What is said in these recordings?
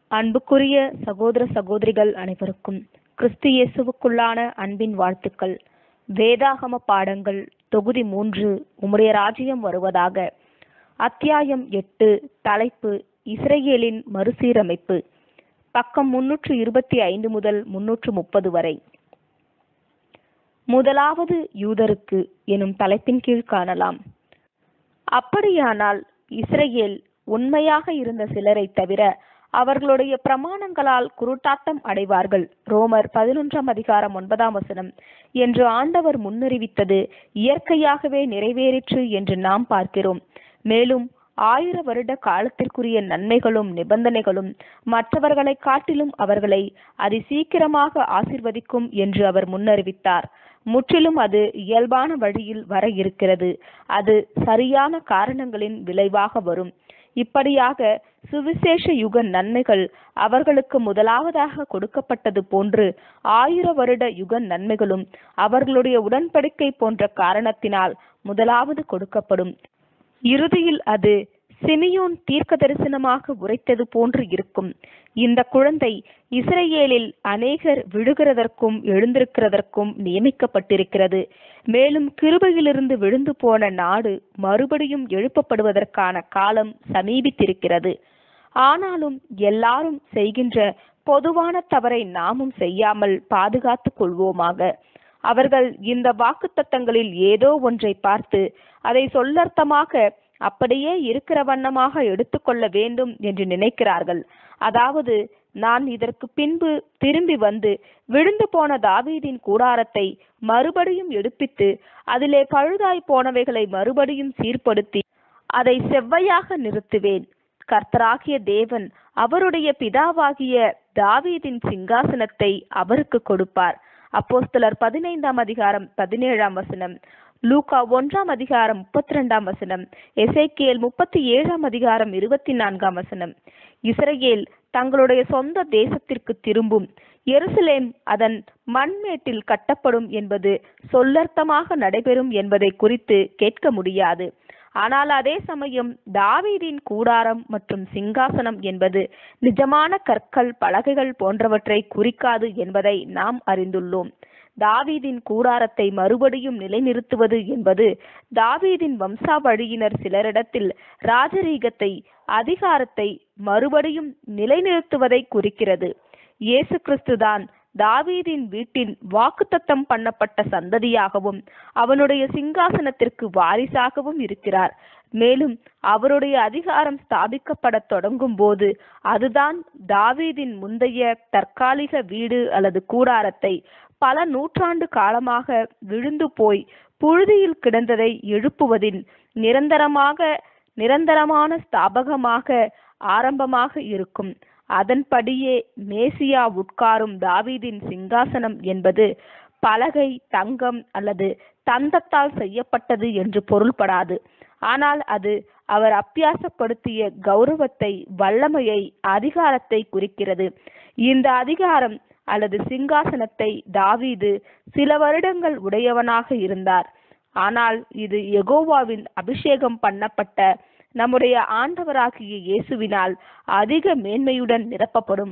அன்புக்குரிய சகோதர சகோதரிகள் அனைவருக்கும் கிறிஸ்து இயேசுவுக்குள்ளான அன்பின் வாழ்த்துக்கள் வேதாகம பாடங்கள் தொகுதி மூன்று உம்முடைய ராஜ்யம் வருவதாக அத்தியாயம் எட்டு தலைப்பு இஸ்ரேலின் மறுசீரமைப்பு பக்கம் முன்னூற்று இருபத்தி ஐந்து முதல் முன்னூற்று முப்பது வரை முதலாவது யூதருக்கு எனும் தலைப்பின் கீழ் காணலாம் அப்படியானால் இஸ்ரேல் உண்மையாக இருந்த சிலரை தவிர அவர்களுடைய பிரமாணங்களால் குருட்டாட்டம் அடைவார்கள் ரோமர் பதினொன்றாம் அதிகாரம் ஒன்பதாம் வசனம் என்று ஆண்டவர் முன்னறிவித்தது இயற்கையாகவே நிறைவேறிற்று என்று நாம் பார்க்கிறோம் மேலும் ஆயிர வருட காலத்திற்குரிய நன்மைகளும் நிபந்தனைகளும் மற்றவர்களை காட்டிலும் அவர்களை அதி சீக்கிரமாக ஆசிர்வதிக்கும் என்று அவர் முன்னறிவித்தார் முற்றிலும் அது இயல்பான வழியில் வர இருக்கிறது அது சரியான காரணங்களின் விளைவாக வரும் இப்படியாக சுவிசேஷ யுக நன்மைகள் அவர்களுக்கு முதலாவதாக கொடுக்கப்பட்டது போன்று ஆயிர வருட யுக நன்மைகளும் அவர்களுடைய உடன்படிக்கை போன்ற காரணத்தினால் முதலாவது கொடுக்கப்படும் இறுதியில் அது சிமியோன் தீர்க்க தரிசனமாக உரைத்தது போன்று இருக்கும் இந்த குழந்தை இஸ்ரேலில் அநேகர் விழுகிறதற்கும் எழுந்திருக்கிறதற்கும் நியமிக்கப்பட்டிருக்கிறது மேலும் கிருபையிலிருந்து விழுந்து போன நாடு மறுபடியும் எழுப்பப்படுவதற்கான காலம் சமீபித்திருக்கிறது ஆனாலும் எல்லாரும் செய்கின்ற பொதுவான தவறை நாமும் செய்யாமல் பாதுகாத்துக் கொள்வோமாக அவர்கள் இந்த வாக்குத்தத்தங்களில் ஏதோ ஒன்றை பார்த்து அதை சொல்லர்த்தமாக அப்படியே இருக்கிற வண்ணமாக எடுத்துக்கொள்ள வேண்டும் என்று நினைக்கிறார்கள் அதாவது நான் இதற்கு பின்பு திரும்பி வந்து விழுந்து போன தாவீதின் கூடாரத்தை மறுபடியும் எடுப்பித்து அதிலே பழுதாய் போனவைகளை மறுபடியும் சீர்படுத்தி அதை செவ்வையாக நிறுத்துவேன் கர்த்தராகிய தேவன் அவருடைய பிதாவாகிய தாவீதின் சிங்காசனத்தை அவருக்கு கொடுப்பார் அப்போஸ்தலர் பதினைந்தாம் அதிகாரம் பதினேழாம் வசனம் லூகா ஒன்றாம் அதிகாரம் முப்பத்தி ரெண்டாம் வசனம் எசைக்கியல் முப்பத்தி ஏழாம் அதிகாரம் இருபத்தி நான்காம் வசனம் இஸ்ரேல் தங்களுடைய சொந்த தேசத்திற்கு திரும்பும் எருசலேம் அதன் மண்மேட்டில் கட்டப்படும் என்பது சொல்லர்த்தமாக நடைபெறும் என்பதை குறித்து கேட்க முடியாது ஆனால் அதே சமயம் தாவீதின் கூடாரம் மற்றும் சிங்காசனம் என்பது நிஜமான கற்கள் பலகைகள் போன்றவற்றை குறிக்காது என்பதை நாம் அறிந்துள்ளோம் தாவீதின் கூடாரத்தை மறுபடியும் நிலைநிறுத்துவது என்பது தாவீதின் வம்சாவழியினர் சிலரிடத்தில் ராஜரீகத்தை அதிகாரத்தை மறுபடியும் நிலைநிறுத்துவதை குறிக்கிறது இயேசு கிறிஸ்துதான் தாவீதின் வீட்டின் வாக்குத்தத்தம் பண்ணப்பட்ட சந்ததியாகவும் அவனுடைய சிங்காசனத்திற்கு வாரிசாகவும் இருக்கிறார் மேலும் அவருடைய அதிகாரம் ஸ்தாபிக்கப்பட தொடங்கும் போது அதுதான் தாவீதின் முந்தைய தற்காலிக வீடு அல்லது கூடாரத்தை பல நூற்றாண்டு காலமாக விழுந்து போய் புழுதியில் கிடந்ததை எழுப்புவதின் நிரந்தரமாக நிரந்தரமான ஸ்தாபகமாக ஆரம்பமாக இருக்கும் அதன்படியே மேசியா உட்காரும் தாவீதின் சிங்காசனம் என்பது பலகை தங்கம் அல்லது தந்தத்தால் செய்யப்பட்டது என்று பொருள்படாது ஆனால் அது அவர் அப்பியாசப்படுத்திய கௌரவத்தை வல்லமையை அதிகாரத்தை குறிக்கிறது இந்த அதிகாரம் அல்லது சிங்காசனத்தை தாவீது சில வருடங்கள் உடையவனாக இருந்தார் ஆனால் இது எகோவாவின் அபிஷேகம் பண்ணப்பட்ட நம்முடைய ஆண்டவராகிய இயேசுவினால் அதிக மேன்மையுடன் நிரப்பப்படும்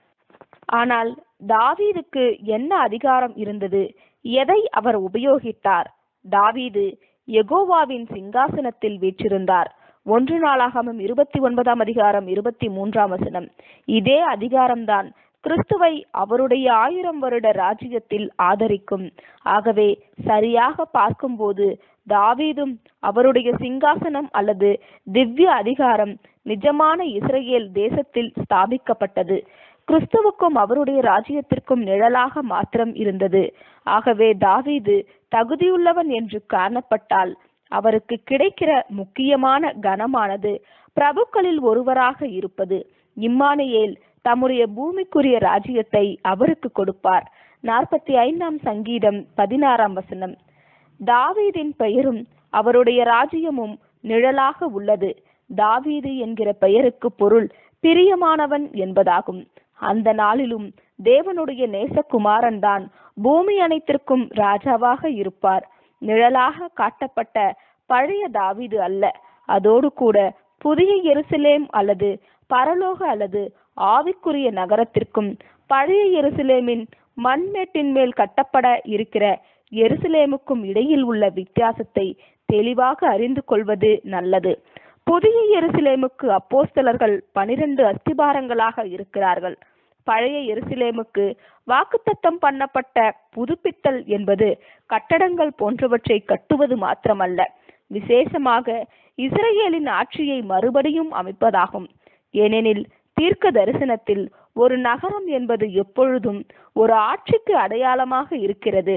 ஆனால் தாவீதுக்கு என்ன அதிகாரம் இருந்தது எதை அவர் உபயோகித்தார் தாவீது எகோவாவின் சிங்காசனத்தில் வீற்றிருந்தார் ஒன்று நாளாகமும் இருபத்தி ஒன்பதாம் அதிகாரம் இருபத்தி மூன்றாம் வசனம் இதே அதிகாரம்தான் கிறிஸ்துவை அவருடைய ஆயிரம் வருட ராஜ்யத்தில் ஆதரிக்கும் ஆகவே சரியாக பார்க்கும்போது தாவீதும் அவருடைய சிங்காசனம் அல்லது திவ்ய அதிகாரம் நிஜமான இஸ்ரேல் தேசத்தில் ஸ்தாபிக்கப்பட்டது கிறிஸ்துவுக்கும் அவருடைய ராஜ்யத்திற்கும் நிழலாக மாத்திரம் இருந்தது ஆகவே தாவீது தகுதியுள்ளவன் என்று காணப்பட்டால் அவருக்கு கிடைக்கிற முக்கியமான கனமானது பிரபுக்களில் ஒருவராக இருப்பது இம்மானியேல் தம்முடைய பூமிக்குரிய ராஜ்யத்தை அவருக்கு கொடுப்பார் நாற்பத்தி ஐந்தாம் சங்கீதம் பதினாறாம் வசனம் தாவீதின் பெயரும் அவருடைய ராஜ்யமும் நிழலாக உள்ளது தாவீது என்கிற பெயருக்கு பொருள் பிரியமானவன் என்பதாகும் அந்த நாளிலும் தேவனுடைய நேசகுமாரன் தான் பூமி அனைத்திற்கும் ராஜாவாக இருப்பார் நிழலாக காட்டப்பட்ட பழைய தாவீது அல்ல அதோடு கூட புதிய எருசலேம் அல்லது பரலோக அல்லது ஆவிக்குரிய நகரத்திற்கும் பழைய எருசலேமின் மண்மேட்டின் மேல் கட்டப்பட இருக்கிற எருசலேமுக்கும் இடையில் உள்ள வித்தியாசத்தை தெளிவாக அறிந்து கொள்வது நல்லது புதிய எருசலேமுக்கு அப்போஸ்தலர்கள் பனிரெண்டு அஸ்திபாரங்களாக இருக்கிறார்கள் பழைய எருசலேமுக்கு வாக்குத்தத்தம் பண்ணப்பட்ட புதுப்பித்தல் என்பது கட்டடங்கள் போன்றவற்றை கட்டுவது மாத்திரமல்ல விசேஷமாக இஸ்ரேலின் ஆட்சியை மறுபடியும் அமைப்பதாகும் ஏனெனில் தீர்க்க தரிசனத்தில் ஒரு நகரம் என்பது எப்பொழுதும் ஒரு ஆட்சிக்கு அடையாளமாக இருக்கிறது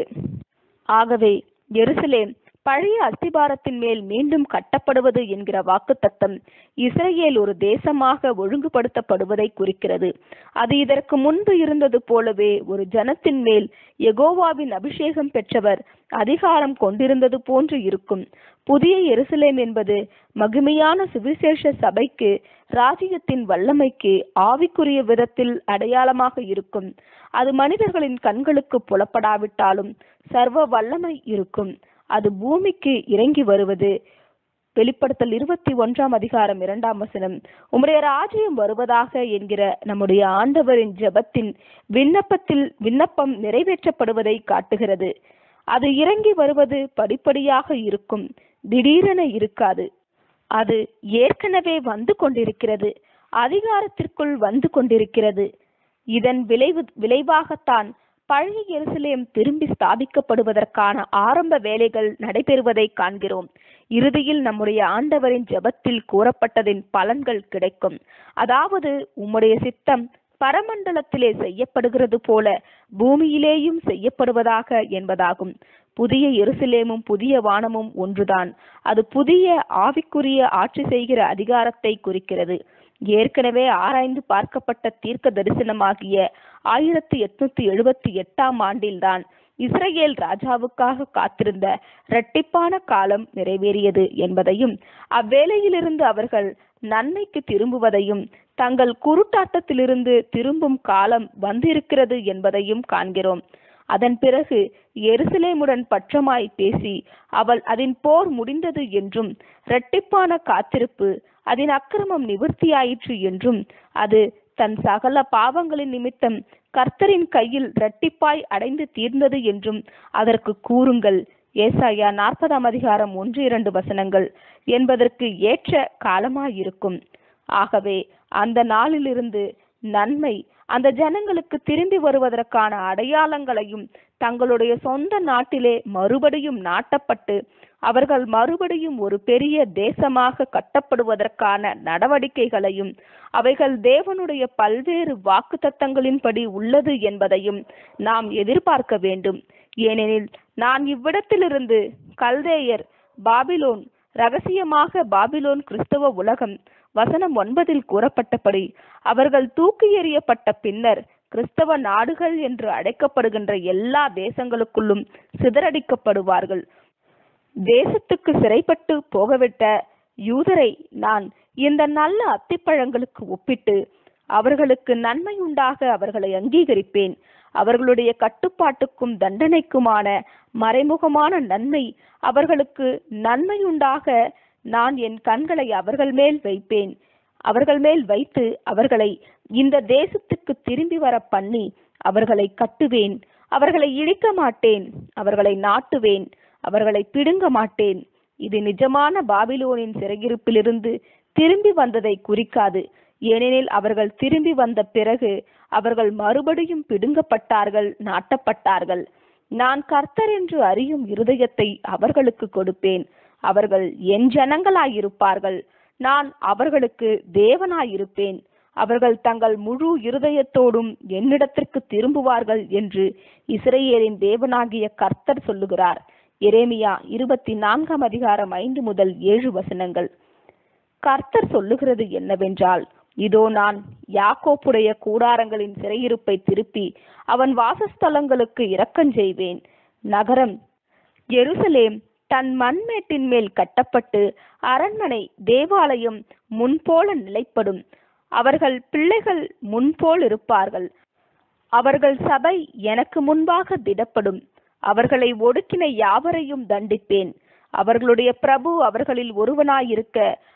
ஆகவே எருசலேம் பழைய அஸ்திபாரத்தின் மேல் மீண்டும் கட்டப்படுவது என்கிற வாக்குத்தத்தம் இஸ்ரேல் ஒரு தேசமாக ஒழுங்குபடுத்தப்படுவதை குறிக்கிறது அது இதற்கு முன்பு இருந்தது போலவே ஒரு ஜனத்தின் மேல் எகோவாவின் அபிஷேகம் பெற்றவர் அதிகாரம் கொண்டிருந்தது போன்று இருக்கும் புதிய எருசலேம் என்பது மகிமையான சுவிசேஷ சபைக்கு ராஜ்யத்தின் வல்லமைக்கு ஆவிக்குரிய விதத்தில் அடையாளமாக இருக்கும் அது மனிதர்களின் கண்களுக்கு புலப்படாவிட்டாலும் சர்வ வல்லமை இருக்கும் அது பூமிக்கு இறங்கி வருவது வெளிப்படுத்தல் இருபத்தி ஒன்றாம் அதிகாரம் இரண்டாம் வசனம் உம்முடைய ராஜ்யம் வருவதாக என்கிற நம்முடைய ஆண்டவரின் ஜெபத்தின் விண்ணப்பத்தில் விண்ணப்பம் நிறைவேற்றப்படுவதை காட்டுகிறது அது இறங்கி வருவது படிப்படியாக இருக்கும் திடீரென இருக்காது அது ஏற்கனவே வந்து கொண்டிருக்கிறது அதிகாரத்திற்குள் வந்து கொண்டிருக்கிறது இதன் விளைவு விளைவாகத்தான் பழைய எருசலேம் திரும்பி ஸ்தாபிக்கப்படுவதற்கான ஆரம்ப வேலைகள் நடைபெறுவதை காண்கிறோம் இறுதியில் நம்முடைய ஆண்டவரின் ஜெபத்தில் கூறப்பட்டதின் பலன்கள் கிடைக்கும் அதாவது உம்முடைய சித்தம் பரமண்டலத்திலே செய்யப்படுகிறது போல பூமியிலேயும் செய்யப்படுவதாக என்பதாகும் புதிய எருசலேமும் புதிய வானமும் ஒன்றுதான் அது புதிய ஆவிக்குரிய ஆட்சி செய்கிற அதிகாரத்தை குறிக்கிறது ஏற்கனவே ஆராய்ந்து பார்க்கப்பட்ட தீர்க்க தரிசனமாகிய ஆயிரத்தி எட்நூத்தி எழுபத்தி எட்டாம் ஆண்டில்தான் இஸ்ரேல் ராஜாவுக்காக காத்திருந்த இரட்டிப்பான காலம் நிறைவேறியது என்பதையும் அவ்வேளையிலிருந்து அவர்கள் நன்மைக்கு திரும்புவதையும் தங்கள் குருட்டாட்டத்திலிருந்து திரும்பும் காலம் வந்திருக்கிறது என்பதையும் காண்கிறோம் அதன் பிறகு எருசலேமுடன் பற்றமாய் பேசி அவள் அதன் போர் முடிந்தது என்றும் இரட்டிப்பான காத்திருப்பு அதன் அக்கிரமம் நிவர்த்தியாயிற்று என்றும் அது தன் சகல பாவங்களின் நிமித்தம் கர்த்தரின் கையில் இரட்டிப்பாய் அடைந்து தீர்ந்தது என்றும் அதற்கு கூறுங்கள் ஏசாயா நாற்பதாம் அதிகாரம் ஒன்று இரண்டு வசனங்கள் என்பதற்கு ஏற்ற காலமாயிருக்கும் ஆகவே அந்த நாளிலிருந்து நன்மை அந்த ஜனங்களுக்கு திரும்பி வருவதற்கான அடையாளங்களையும் தங்களுடைய சொந்த நாட்டிலே மறுபடியும் நாட்டப்பட்டு அவர்கள் மறுபடியும் ஒரு பெரிய தேசமாக கட்டப்படுவதற்கான நடவடிக்கைகளையும் அவைகள் தேவனுடைய பல்வேறு வாக்குத்தத்தங்களின்படி உள்ளது என்பதையும் நாம் எதிர்பார்க்க வேண்டும் ஏனெனில் நான் இவ்விடத்திலிருந்து கல்தேயர் பாபிலோன் ரகசியமாக பாபிலோன் கிறிஸ்தவ உலகம் வசனம் ஒன்பதில் கூறப்பட்டபடி அவர்கள் தூக்கி எறியப்பட்ட பின்னர் கிறிஸ்தவ நாடுகள் என்று அழைக்கப்படுகின்ற எல்லா தேசங்களுக்குள்ளும் சிதறடிக்கப்படுவார்கள் தேசத்துக்கு சிறைப்பட்டு போகவிட்ட யூதரை நான் இந்த நல்ல அத்திப்பழங்களுக்கு ஒப்பிட்டு அவர்களுக்கு நன்மை உண்டாக அவர்களை அங்கீகரிப்பேன் அவர்களுடைய கட்டுப்பாட்டுக்கும் தண்டனைக்குமான மறைமுகமான நன்மை அவர்களுக்கு நன்மையுண்டாக நான் என் கண்களை அவர்கள் மேல் வைப்பேன் அவர்கள் மேல் வைத்து அவர்களை இந்த தேசத்துக்கு திரும்பி வர பண்ணி அவர்களை கட்டுவேன் அவர்களை இழிக்க மாட்டேன் அவர்களை நாட்டுவேன் அவர்களை பிடுங்க மாட்டேன் இது நிஜமான பாபிலோனின் சிறையிருப்பிலிருந்து திரும்பி வந்ததை குறிக்காது ஏனெனில் அவர்கள் திரும்பி வந்த பிறகு அவர்கள் மறுபடியும் பிடுங்கப்பட்டார்கள் நாட்டப்பட்டார்கள் நான் கர்த்தர் என்று அறியும் இருதயத்தை அவர்களுக்கு கொடுப்பேன் அவர்கள் என் ஜனங்களாயிருப்பார்கள் நான் அவர்களுக்கு தேவனாயிருப்பேன் அவர்கள் தங்கள் முழு இருதயத்தோடும் என்னிடத்திற்கு திரும்புவார்கள் என்று இஸ்ரேலின் தேவனாகிய கர்த்தர் சொல்லுகிறார் எரேமியா இருபத்தி நான்காம் அதிகாரம் ஐந்து முதல் ஏழு வசனங்கள் கர்த்தர் சொல்லுகிறது என்னவென்றால் இதோ நான் யாக்கோப்புடைய கூடாரங்களின் சிறையிருப்பை திருப்பி அவன் வாசஸ்தலங்களுக்கு இரக்கஞ் செய்வேன் நகரம் எருசலேம் தன் மண்மேட்டின் மேல் கட்டப்பட்டு அரண்மனை தேவாலயம் முன்போல நிலைப்படும் அவர்கள் பிள்ளைகள் முன்போல் இருப்பார்கள் அவர்கள் சபை எனக்கு முன்பாக திடப்படும் அவர்களை ஒடுக்கின யாவரையும் தண்டிப்பேன் அவர்களுடைய பிரபு அவர்களில் ஒருவனாயிருக்க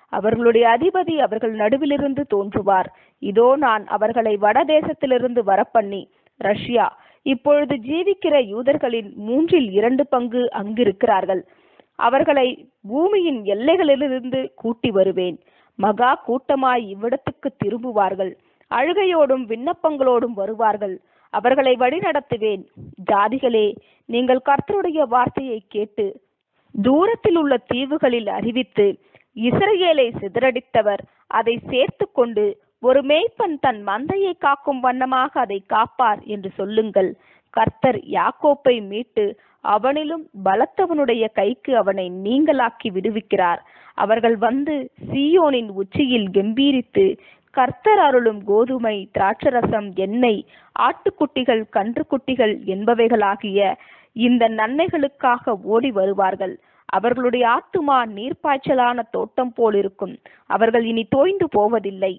அவர்களுடைய அதிபதி அவர்கள் நடுவிலிருந்து தோன்றுவார் இதோ நான் அவர்களை வடதேசத்திலிருந்து வரப்பண்ணி ரஷ்யா இப்பொழுது ஜீவிக்கிற யூதர்களின் மூன்றில் இரண்டு பங்கு அங்கிருக்கிறார்கள் அவர்களை பூமியின் எல்லைகளிலிருந்து கூட்டி வருவேன் மகா கூட்டமாய் இவ்விடத்துக்கு திரும்புவார்கள் அழுகையோடும் விண்ணப்பங்களோடும் வருவார்கள் அவர்களை வழிநடத்துவேன் ஜாதிகளே நீங்கள் கர்த்தருடைய வார்த்தையை கேட்டு தூரத்தில் உள்ள தீவுகளில் அறிவித்து இஸ்ரவேலை சிதறடித்தவர் அதை சேர்த்து கொண்டு ஒரு மேய்ப்பன் தன் மந்தையை காக்கும் வண்ணமாக அதை காப்பார் என்று சொல்லுங்கள் கர்த்தர் யாக்கோப்பை மீட்டு அவனிலும் பலத்தவனுடைய கைக்கு அவனை நீங்களாக்கி விடுவிக்கிறார் அவர்கள் வந்து சீயோனின் உச்சியில் கெம்பீரித்து கர்த்தர் அருளும் கோதுமை திராட்சரசம் எண்ணெய் ஆட்டுக்குட்டிகள் கன்றுக்குட்டிகள் என்பவைகளாகிய இந்த நன்மைகளுக்காக ஓடி வருவார்கள் அவர்களுடைய ஆத்துமா நீர்ப்பாய்ச்சலான தோட்டம் போல் இருக்கும் அவர்கள் இனி தோய்ந்து போவதில்லை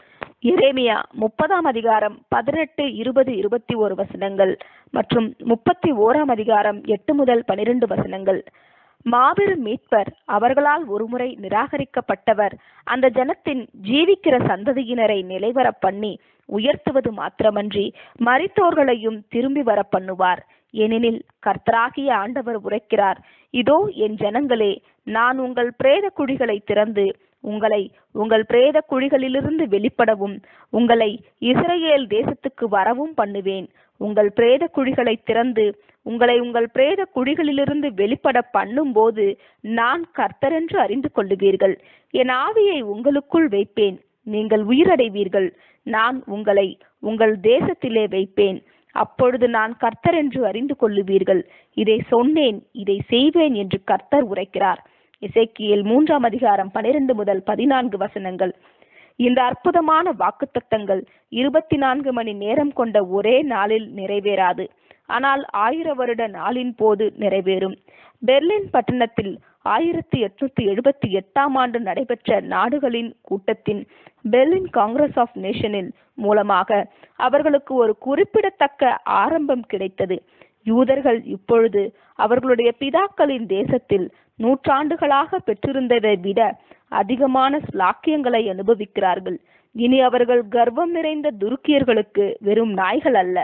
எரேமியா முப்பதாம் அதிகாரம் பதினெட்டு இருபது இருபத்தி ஒரு வசனங்கள் மற்றும் முப்பத்தி ஓராம் அதிகாரம் எட்டு முதல் பனிரெண்டு வசனங்கள் மாபெரும் மீட்பர் அவர்களால் ஒருமுறை நிராகரிக்கப்பட்டவர் அந்த ஜனத்தின் ஜீவிக்கிற சந்ததியினரை நிலைவர பண்ணி உயர்த்துவது மாத்திரமன்றி மரித்தோர்களையும் திரும்பி வர பண்ணுவார் ஏனெனில் கர்த்தராகிய ஆண்டவர் உரைக்கிறார் இதோ என் ஜனங்களே நான் உங்கள் பிரேத குழிகளை திறந்து உங்களை உங்கள் பிரேத குழிகளிலிருந்து வெளிப்படவும் உங்களை இஸ்ரேல் தேசத்துக்கு வரவும் பண்ணுவேன் உங்கள் பிரேத குழிகளை திறந்து உங்களை உங்கள் பிரேத குழிகளிலிருந்து வெளிப்பட பண்ணும்போது நான் கர்த்தரென்று அறிந்து கொள்ளுவீர்கள் என் ஆவியை உங்களுக்குள் வைப்பேன் நீங்கள் உயிரடைவீர்கள் நான் உங்களை உங்கள் தேசத்திலே வைப்பேன் அப்பொழுது நான் கர்த்தர் என்று அறிந்து கொள்ளுவீர்கள் இதை சொன்னேன் இதை செய்வேன் என்று கர்த்தர் உரைக்கிறார் இசைக்கியல் மூன்றாம் அதிகாரம் பனிரெண்டு முதல் பதினான்கு வசனங்கள் இந்த அற்புதமான வாக்குத்தத்தங்கள் இருபத்தி நான்கு மணி நேரம் கொண்ட ஒரே நாளில் நிறைவேறாது ஆனால் ஆயிர வருட நாளின் போது நிறைவேறும் பெர்லின் பட்டணத்தில் ஆயிரத்தி எட்நூத்தி எழுபத்தி எட்டாம் ஆண்டு நடைபெற்ற நாடுகளின் கூட்டத்தின் பெர்லின் காங்கிரஸ் ஆஃப் நேஷனில் மூலமாக அவர்களுக்கு ஒரு குறிப்பிடத்தக்க ஆரம்பம் கிடைத்தது யூதர்கள் இப்பொழுது அவர்களுடைய பிதாக்களின் தேசத்தில் நூற்றாண்டுகளாக பெற்றிருந்ததை விட அதிகமான ஸ்லாக்கியங்களை அனுபவிக்கிறார்கள் இனி அவர்கள் கர்வம் நிறைந்த துருக்கியர்களுக்கு வெறும் நாய்கள் அல்ல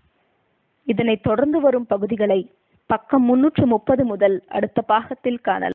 இதனை தொடர்ந்து வரும் பகுதிகளை பக்கம் முன்னூற்று முப்பது முதல் அடுத்த பாகத்தில் காணலாம்